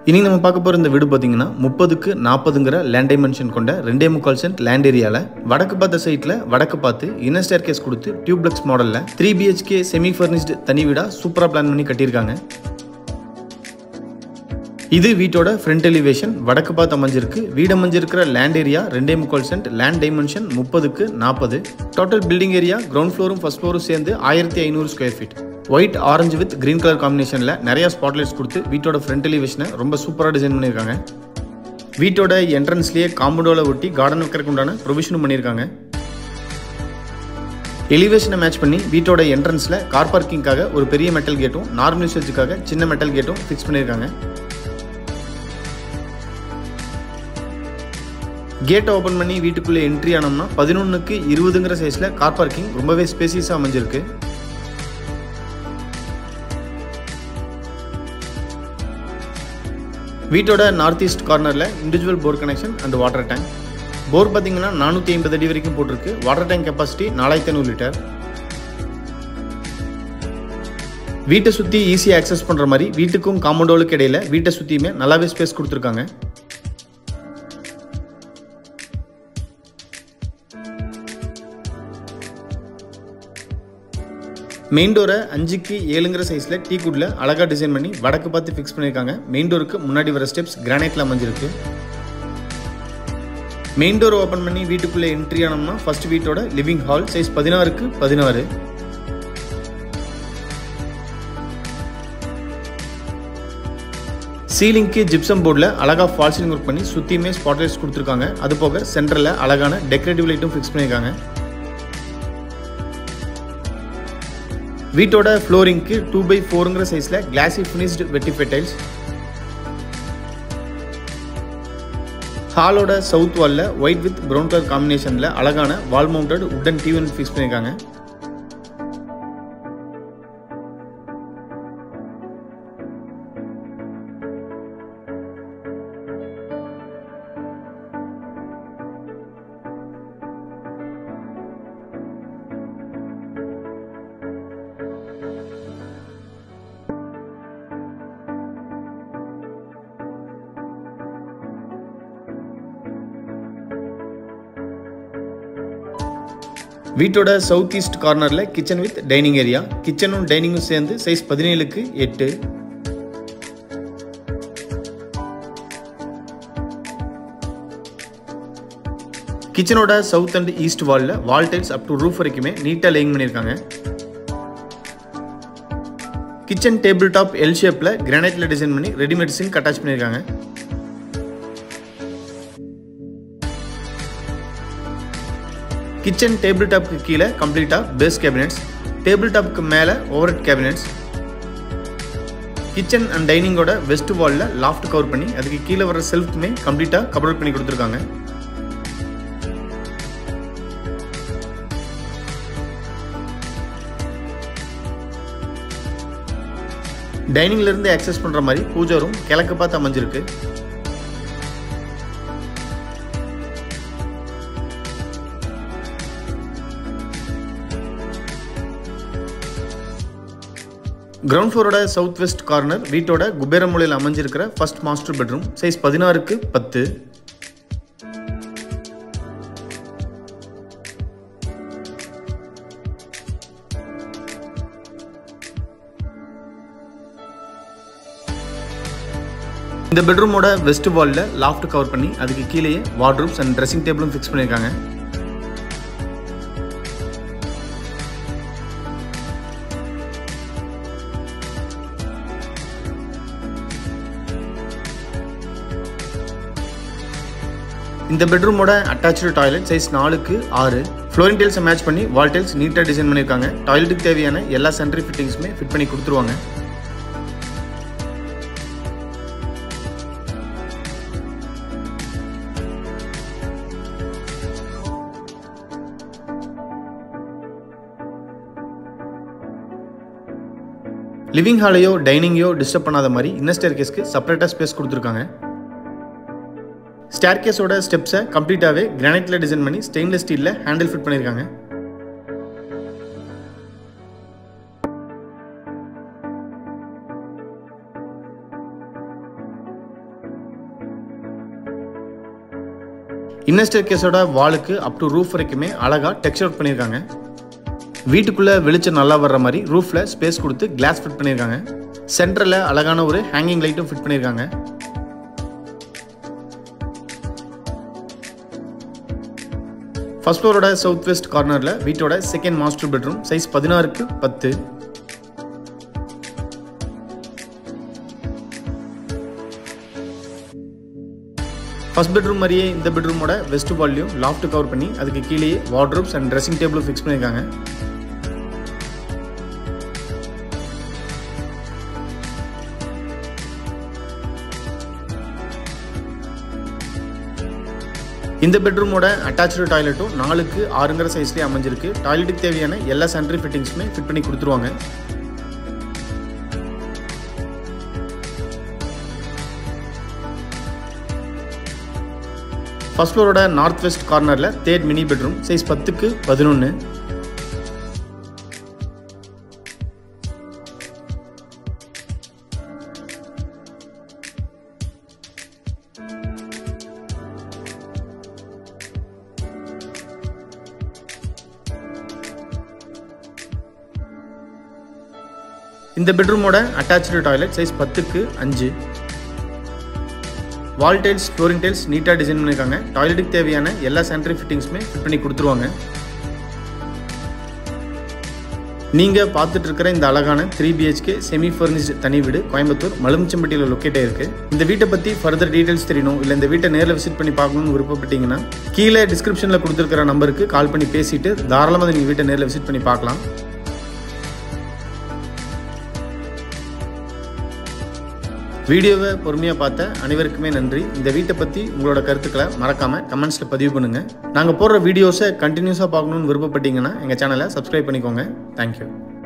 இனி நம்ம பார்க்க போகிற இந்த வீடு பார்த்தீங்கன்னா முப்பதுக்கு நாற்பதுங்கிற லேண்ட் டைமென்ஷன் கொண்ட ரெண்டே முக்கால் சென்ட் லேண்ட் ஏரியாவில் வடக்கு பார்த்த சைட்டில் வடக்கு பார்த்து இன்னர் ஸ்டேர் கேஸ் கொடுத்து டியூப்ளெக்ஸ் மாடலில் த்ரீ பிஹெச்கே செமி ஃபர்னிஷ்டு தனி வீடாக சூப்பராக பிளான் பண்ணி கட்டியிருக்காங்க இது வீட்டோட ஃப்ரண்ட் எலிவேஷன் வடக்கு பார்த்து அமைஞ்சிருக்கு வீடு அமைஞ்சிருக்கிற லேண்ட் ஏரியா ரெண்டே முக்கால் சென்ட் லேண்ட் டைமென்ஷன் முப்பதுக்கு நாற்பது டோட்டல் பில்டிங் ஏரியா கிரவுண்ட் ஃப்ளோரும் ஃபர்ஸ்ட் ஃப்ளோரும் சேர்ந்து ஆயிரத்தி ஐநூறு square feet white orange with green colour காம்பினேஷனில் நிறைய ஸ்பாட்லைட்ஸ் கொடுத்து வீட்டோட ஃப்ரண்ட் எலிவேஷனை ரொம்ப சூப்பராக டிசைன் பண்ணியிருக்காங்க வீட்டோட என்ட்ரன்ஸ்லேயே காம்பவுண்டோட ஒட்டி கார்டன் வைக்கிறதுக்கு உண்டான ப்ரொவிஷனும் பண்ணியிருக்காங்க எலிவேஷனை மேட்ச் பண்ணி வீட்டோட என்ட்ரன்ஸில் கார் பார்க்கிங்காக ஒரு பெரிய மெட்டல் கேட்டும் நார்மல் யூசேஜுக்காக சின்ன மெட்டல் கேட்டும் ஃபிக்ஸ் பண்ணியிருக்காங்க கேட்டை ஓப்பன் பண்ணி வீட்டுக்குள்ளே என்ட்ரி ஆனோம்னா பதினொன்றுக்கு இருபதுங்கிற சைஸில் கார் பார்க்கிங் ரொம்பவே ஸ்பேசியஸாக அமைஞ்சிருக்கு வீட்டோட நார்த் ஈஸ்ட் கார்னரில் individual bore connection and water tank bore பார்த்தீங்கன்னா நானூற்றி ஐம்பது அடி வரைக்கும் போட்டிருக்கு வாட்டர் டேங்க் கெப்பாசிட்டி நாலாயிரத்தி ஐநூறு லிட்டர் வீட்டை சுற்றி ஈஸியாக ஆக்சஸ் பண்ணுற மாதிரி வீட்டுக்கும் காம்பவுண்டோலுக்கு இடையில வீட்டை சுற்றியுமே நல்லாவே ஸ்பேஸ் கொடுத்துருக்காங்க மெயின் டோரை அஞ்சுக்கு ஏழுங்கிற சைஸில் டீ குட்டில் அழகாக டிசைன் பண்ணி வடக்கு பார்த்து ஃபிக்ஸ் பண்ணியிருக்காங்க மெயின் டோருக்கு முன்னாடி வர ஸ்டெப்ஸ் கிரானைட்டில் அமைஞ்சிருக்கு மெயின் டோர் ஓப்பன் பண்ணி வீட்டுக்குள்ளே என்ட்ரி ஆனோம்னா ஃபர்ஸ்ட் வீட்டோட லிவிங் ஹால் சைஸ் பதினாறுக்கு பதினாறு சீலிங்க்கு ஜிப்சம் போர்டில் அழகாக ஃபால் சீலிங் ஒர்க் பண்ணி சுற்றியுமே ஸ்பாட்லைட்ஸ் கொடுத்துருக்காங்க அது போக சென்டரில் அழகான டெக்கரேட்டிவ் லைட்டும் ஃபிக்ஸ் பண்ணியிருக்காங்க வீட்டோட ஃப்ளோரிங்க்கு டூ பை ஃபோருங்கிற சைஸில் கிளாசி ஃபினிஷ்டு வெட்டிஃபை டைல்ஸ் ஹாலோட சவுத் வாலில் ஒயிட் வித் ப்ரௌன் கலர் காம்பினேஷனில் அழகான wall mounted wooden TV fix பண்ணியிருக்காங்க வீட்டோட சவுத் ஈஸ்ட் கார்னரில் கிச்சன் வித் டைனிங் ஏரியா கிச்சனும் டைனிங்கும் சேர்ந்து சைஸ் பதினேழுக்கு எட்டு கிச்சனோட சவுத் அண்ட் ஈஸ்ட் வாலில் wall tiles up to roof வரைக்குமே நீட்டாக லேயிங் பண்ணியிருக்காங்க கிச்சன் டேபிள் டாப் எல் ஷேப்பில் கிரானைட்டில் டிசைன் பண்ணி ரெடிமேட் சிங்க் அட்டாச் பண்ணியிருக்காங்க கிச்சன் டேபிள் டாப்க்கு கீழே கம்ப்ளீட்டாக பேஸ் கேபினெட்ஸ் டேபிள் டாப்க்கு மேலே ஓவர் கேபினெட்ஸ் கிச்சன் அண்ட் டைனிங்கோட வெஸ்ட் வாலில் லாஃப்ட் கவர் பண்ணி அதுக்கு கீழே வர செல்ஃப்மே கம்ப்ளீட்டாக கவர் பண்ணி கொடுத்துருக்காங்க டைனிங்ல இருந்து ஆக்சஸ் பண்ற மாதிரி பூஜா ரூம் கிழக்கு பார்த்து அமைஞ்சிருக்கு கிரவுண்ட் ஃப்ளோரோட சவுத் வெஸ்ட் கார்னர் வீட்டோட குபேரமூலையில் அமைஞ்சிருக்கிற ஃபர்ஸ்ட் மாஸ்டர் பெட்ரூம் சைஸ் பதினாறுக்கு பத்து இந்த பெட்ரூமோட வெஸ்ட் வாலில் லாஃப்ட் கவர் பண்ணி அதுக்கு கீழேயே வார்ட்ரூப்ஸ் அண்ட் ட்ரெஸ்ஸிங் டேபிளும் ஃபிக்ஸ் பண்ணியிருக்காங்க இந்த பெட்ரூமோட அட்டாச்சு டாய்லெட் சைஸ் நாலுக்கு ஆறு ஃப்ளோரிங் டைல்ஸை மேட்ச் பண்ணி வால் டைல்ஸ் நீட்டாக டிசைன் பண்ணியிருக்காங்க டாய்லெட்டுக்கு தேவையான எல்லா சென்ட்ரி ஃபிட்டிங்ஸுமே ஃபிட் பண்ணி கொடுத்துருவாங்க லிவிங் ஹாலையோ டைனிங்கையோ டிஸ்டர்ப் பண்ணாத மாதிரி இன்னர் ஸ்டேர் கேஸ்க்கு செப்பரேட்டாக ஸ்பேஸ் கொடுத்துருக்காங்க ஸ்டேர் கேஸோட ஸ்டெப்ஸை கம்ப்ளீட்டாகவே கிரானைட்டில் டிசைன் பண்ணி ஸ்டெயின்லெஸ் ஸ்டீலில் ஹேண்டில் ஃபிட் பண்ணியிருக்காங்க இன்னஸ்டர் கேஸோட வாலுக்கு அப் டு ரூஃப் வரைக்குமே அழகாக டெக்ஸ்சர் ஒர்க் பண்ணியிருக்காங்க வீட்டுக்குள்ளே வெளிச்சம் நல்லா வர்ற மாதிரி ரூஃபில் ஸ்பேஸ் கொடுத்து கிளாஸ் ஃபிட் பண்ணியிருக்காங்க சென்டரில் அழகான ஒரு ஹேங்கிங் லைட்டும் ஃபிட் பண்ணியிருக்காங்க ஃபர்ஸ்ட் ஃப்ளோரோட சவுத் வெஸ்ட் கார்னரில் வீட்டோட செகண்ட் மாஸ்டர் பெட்ரூம் சைஸ் பதினாறுக்கு பத்து ஃபர்ஸ்ட் பெட்ரூம் மாதிரியே இந்த பெட்ரூமோட வெஸ்ட் வால்லையும் லாஃப்ட் கவர் பண்ணி அதுக்கு கீழே வார்ட்ரோப்ஸ் அண்ட் ட்ரெஸ்ஸிங் டேபிளும் ஃபிக்ஸ் பண்ணியிருக்காங்க இந்த பெட்ரூமோட அட்டாச்சு டாய்லெட்டும் நாலுக்கு ஆறுங்கிற சைஸ்லேயே அமைஞ்சிருக்கு டாய்லெட்டுக்கு தேவையான எல்லா சானிட்டரி ஃபிட்டிங்ஸுமே ஃபிட் பண்ணி கொடுத்துருவாங்க ஃபர்ஸ்ட் ஃப்ளோரோட நார்த் வெஸ்ட் கார்னரில் தேர்ட் மினி பெட்ரூம் சைஸ் பத்துக்கு பதினொன்று இந்த பெட்ரூமோட அட்டாச்சு டாய்லெட் சைஸ் பத்துக்கு அஞ்சு வால் டைல்ஸ் ஃப்ளோரிங் டைல்ஸ் நீட்டாக டிசைன் பண்ணியிருக்காங்க டாய்லெட்டுக்கு தேவையான எல்லா சானிட்டரி ஃபிட்டிங்ஸுமே ஃபிட் பண்ணி கொடுத்துருவாங்க நீங்கள் பார்த்துட்டு இருக்கிற இந்த அழகான த்ரீ பிஹெச்கே செமி ஃபர்னிஷ்டு தனி வீடு கோயம்புத்தூர் மலுமிச்சம்பட்டியில் லொக்கேட் ஆயிருக்கு இந்த வீட்டை பற்றி ஃபர்தர் டீடைல்ஸ் தெரியணும் இல்லை இந்த வீட்டை நேரில் விசிட் பண்ணி பார்க்கணும்னு விருப்பப்பட்டீங்கன்னா கீழே டிஸ்கிரிப்ஷனில் கொடுத்துருக்கிற நம்பருக்கு கால் பண்ணி பேசிட்டு தாராளமாக நீங்கள் வீட்டை நேரில் விசிட் பண்ணி பார்க்கலாம் வீடியோவை பொறுமையாக பார்த்த அனைவருக்குமே நன்றி இந்த வீட்டை பற்றி உங்களோட கருத்துக்களை மறக்காமல் கமெண்ட்ஸில் பதிவு பண்ணுங்கள் நாங்கள் போடுற வீடியோஸை கண்டினியூஸாக பார்க்கணுன்னு விருப்பப்பட்டீங்கன்னா எங்கள் சேனலை சப்ஸ்கிரைப் பண்ணிக்கோங்க தேங்க்யூ